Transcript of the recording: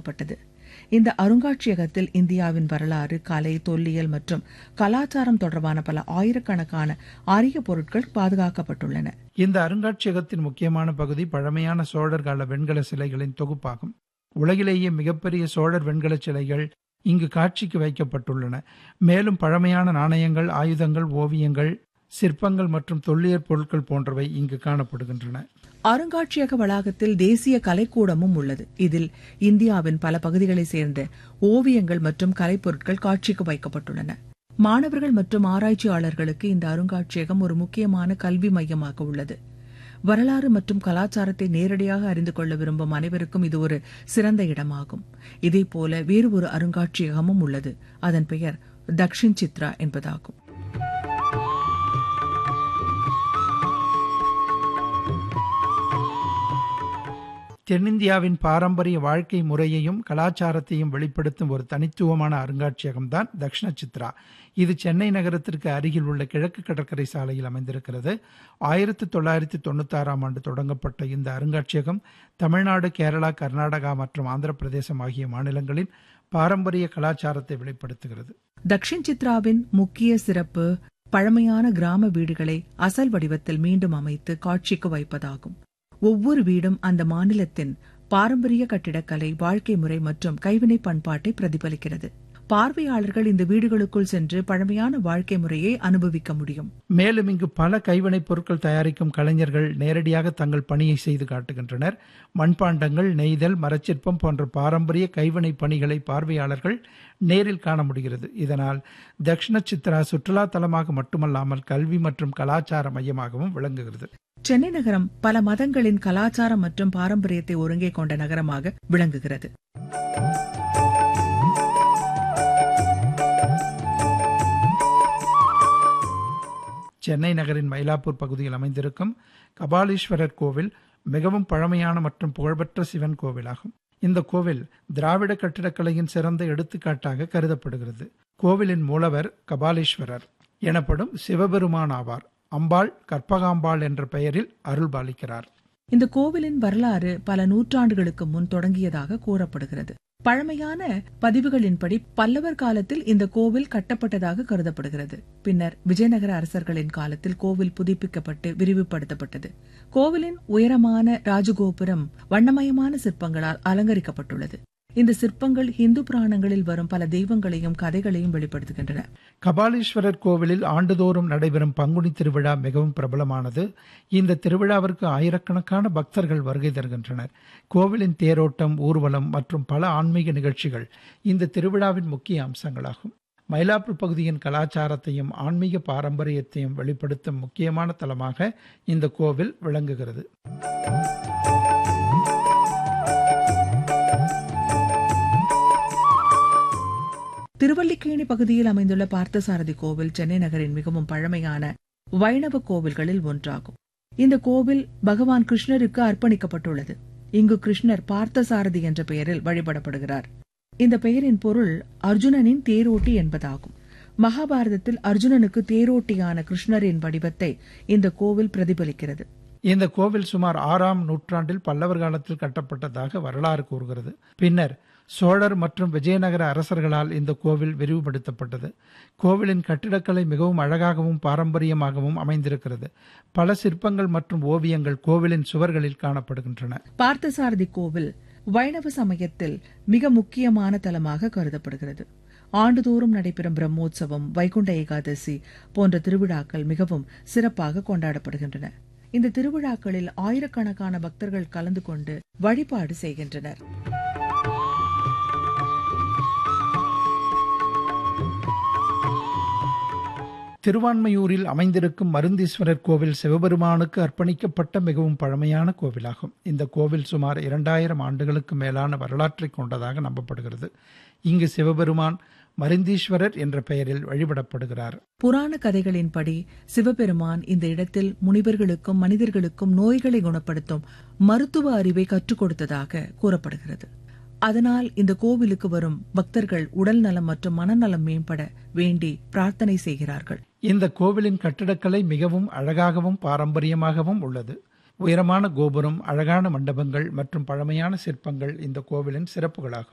உருவாக்கப்பட்டது இந்த அருங்காட்சியகத்தில் இந்தியாவின் வரலாறு கலை தொல்லியல் மற்றும் கலாச்சாரம் தொடர்பான பல ஆயிரக்கணக்கான அரிய பொருட்கள் பாதுகாக்கப்பட்டுள்ளன இந்த அருங்காட்சியகத்தின் முக்கியமான பகுதி பழமையான சோழர் கால வெண்கல சிலைகளின் தொகுப்பாகும் உலகிலேயே மிகப்பெரிய சோழர் வெண்கல சிலைகள் இங்கு காட்சிக்கு வைக்கப்பட்டுள்ளன மேலும் பழமையான நாணயங்கள் ஆயுதங்கள் ஓவியங்கள் சிற்பங்கள் மற்றும் தொல்லியற் பொருட்கள் போன்றவை இங்கு காணப்படுகின்றன அருங்காட்சியக வளாகத்தில் தேசிய கலைக்கூடமும் உள்ளது இதில் இந்தியாவின் பல பகுதிகளைச் சேர்ந்த ஓவியங்கள் மற்றும் கலைப்பொருட்கள் காட்சிக்கு வைக்கப்பட்டுள்ளன மாணவர்கள் மற்றும் ஆராய்ச்சியாளர்களுக்கு இந்த அருங்காட்சியகம் ஒரு முக்கியமான கல்வி மையமாக உள்ளது வரலாறு மற்றும் கலாச்சாரத்தை நேரடியாக அறிந்து கொள்ள விரும்பும் அனைவருக்கும் இது ஒரு சிறந்த இடமாகும் இதேபோல வேறு ஒரு அருங்காட்சியகமும் உள்ளது அதன் பெயர் தக்ஷின் சித்ரா என்பதாகும் தென்னிந்தியாவின் பாரம்பரிய வாழ்க்கை முறையையும் கலாச்சாரத்தையும் வெளிப்படுத்தும் ஒரு தனித்துவமான அருங்காட்சியகம்தான் தக்ஷண சித்ரா இது சென்னை நகரத்திற்கு அருகில் உள்ள கிழக்கு கடற்கரை சாலையில் அமைந்திருக்கிறது ஆயிரத்தி தொள்ளாயிரத்தி தொண்ணூத்தாறாம் ஆண்டு தொடங்கப்பட்ட இந்த அருங்காட்சியகம் தமிழ்நாடு கேரளா கர்நாடகா மற்றும் ஆந்திர பிரதேசம் ஆகிய மாநிலங்களின் பாரம்பரிய கலாச்சாரத்தை வெளிப்படுத்துகிறது தக்ஷின் சித்ராவின் முக்கிய சிறப்பு பழமையான கிராம வீடுகளை அசல் வடிவத்தில் மீண்டும் அமைத்து காட்சிக்கு வைப்பதாகும் ஒவ்வொரு வீடும் அந்த மாநிலத்தின் பாரம்பரிய கட்டிடக்கலை வாழ்க்கை முறை மற்றும் கைவினை பண்பாட்டை பிரதிபலிக்கிறது பார்வையாளர்கள் இந்த வீடுகளுக்குள் சென்று பழமையான வாழ்க்கை முறையை அனுபவிக்க முடியும் மேலும் இங்கு பல கைவினைப் பொருட்கள் தயாரிக்கும் கலைஞர்கள் நேரடியாக தங்கள் பணியை செய்து காட்டுகின்றனர் மண்பாண்டங்கள் நெய்தல் மரச்சிற்பம் போன்ற பாரம்பரிய கைவினை பணிகளை பார்வையாளர்கள் நேரில் காண முடிகிறது இதனால் தக்ஷண சித்ரா சுற்றுலா தலமாக மட்டுமல்லாமல் கல்வி மற்றும் கலாச்சார மையமாகவும் விளங்குகிறது சென்னை நகரம் பல மதங்களின் கலாச்சாரம் மற்றும் பாரம்பரியத்தை ஒருங்கே கொண்ட நகரமாக விளங்குகிறது சென்னை நகரின் மயிலாப்பூர் பகுதியில் அமைந்திருக்கும் கபாலீஸ்வரர் கோவில் மிகவும் பழமையான மற்றும் புகழ்பெற்ற சிவன் கோவிலாகும் இந்த கோவில் திராவிட கட்டிடக்கலையின் சிறந்த எடுத்துக்காட்டாக கருதப்படுகிறது கோவிலின் மூலவர் கபாலீஸ்வரர் எனப்படும் சிவபெருமான் ஆவார் அம்பாள் கற்பகாம்பாள் என்ற பெயரில் அருள்பாலிக்கிறார் இந்த கோவிலின் வரலாறு பல நூற்றாண்டுகளுக்கு முன் தொடங்கியதாக கூறப்படுகிறது பழமையான பதிவுகளின்படி பல்லவர் காலத்தில் இந்த கோவில் கட்டப்பட்டதாக கருதப்படுகிறது பின்னர் விஜயநகர அரசர்களின் காலத்தில் கோவில் புதுப்பிக்கப்பட்டு விரிவுபடுத்தப்பட்டது கோவிலின் உயரமான ராஜகோபுரம் வண்ணமயமான சிற்பங்களால் அலங்கரிக்கப்பட்டுள்ளது இந்த சிற்பங்கள் இந்து புராணங்களில் வரும் பல தெய்வங்களையும் கதைகளையும் வெளிப்படுத்துகின்றன கபாலீஸ்வரர் கோவிலில் ஆண்டுதோறும் நடைபெறும் பங்குனி திருவிழா மிகவும் பிரபலமானது இந்த திருவிழாவிற்கு ஆயிரக்கணக்கான பக்தர்கள் வருகை தருகின்றனர் கோவிலின் தேரோட்டம் ஊர்வலம் மற்றும் பல ஆன்மீக நிகழ்ச்சிகள் இந்த திருவிழாவின் முக்கிய அம்சங்களாகும் மயிலாப்பூர் பகுதியின் கலாச்சாரத்தையும் ஆன்மீக பாரம்பரியத்தையும் வெளிப்படுத்தும் முக்கியமான தலமாக இந்த கோவில் விளங்குகிறது திருவல்லிக்கேணி பகுதியில் அமைந்துள்ள பார்த்தசாரதி கோவில் சென்னை நகரின் மிகவும் பழமையான வைணவ கோவில்களில் ஒன்றாகும் இந்த கோவில் பகவான் கிருஷ்ணருக்கு அர்ப்பணிக்கப்பட்டுள்ளது இங்கு கிருஷ்ணர் பார்த்தசாரதி என்ற பெயரில் வழிபடப்படுகிறார் இந்த பெயரின் பொருள் அர்ஜுனனின் தேரோட்டி என்பதாகும் மகாபாரதத்தில் அர்ஜுனனுக்கு தேரோட்டியான கிருஷ்ணரின் வடிவத்தை இந்த கோவில் பிரதிபலிக்கிறது இந்த கோவில் சுமார் ஆறாம் நூற்றாண்டில் பல்லவர் காலத்தில் கட்டப்பட்டதாக வரலாறு கூறுகிறது பின்னர் சோழர் மற்றும் விஜயநகர அரசர்களால் இந்த கோவில் விரிவுபடுத்தப்பட்டது கோவிலின் கட்டிடக்கலை மிகவும் அழகாகவும் பாரம்பரியமாகவும் அமைந்திருக்கிறது பல சிற்பங்கள் மற்றும் ஓவியங்கள் கோவிலின் சுவர்களில் காணப்படுகின்றன பார்த்தசாரதி கோவில் வைணவ சமயத்தில் மிக முக்கியமான தலமாக கருதப்படுகிறது ஆண்டுதோறும் நடைபெறும் பிரம்மோற்சவம் வைகுண்ட ஏகாதசி போன்ற திருவிழாக்கள் மிகவும் சிறப்பாக கொண்டாடப்படுகின்றன இந்த திருவிழாக்களில் ஆயிரக்கணக்கான பக்தர்கள் கலந்து கொண்டு வழிபாடு செய்கின்றனர் திருவான்மையூரில் அமைந்திருக்கும் மருந்தீஸ்வரர் கோவில் சிவபெருமானுக்கு அர்ப்பணிக்கப்பட்ட மிகவும் பழமையான கோவிலாகும் இந்த கோவில் சுமார் இரண்டாயிரம் ஆண்டுகளுக்கு மேலான வரலாற்றை கொண்டதாக நம்பப்படுகிறது இங்கு சிவபெருமான் மருந்தீஸ்வரர் என்ற பெயரில் வழிபடப்படுகிறார் புராண கதைகளின்படி சிவபெருமான் இந்த இடத்தில் முனிவர்களுக்கும் மனிதர்களுக்கும் நோய்களை குணப்படுத்தும் மருத்துவ அறிவை கற்றுக் கொடுத்ததாக கூறப்படுகிறது அதனால் இந்த கோவிலுக்கு வரும் பக்தர்கள் உடல் நலம் மற்றும் மனநலம் மேம்பட வேண்டி பிரார்த்தனை செய்கிறார்கள் இந்த கோவிலின் கட்டிடக்கலை மிகவும் அழகாகவும் பாரம்பரியமாகவும் உள்ளது உயரமான கோபுரம் அழகான மண்டபங்கள் மற்றும் பழமையான சிற்பங்கள் இந்த கோவிலின் சிறப்புகளாகும்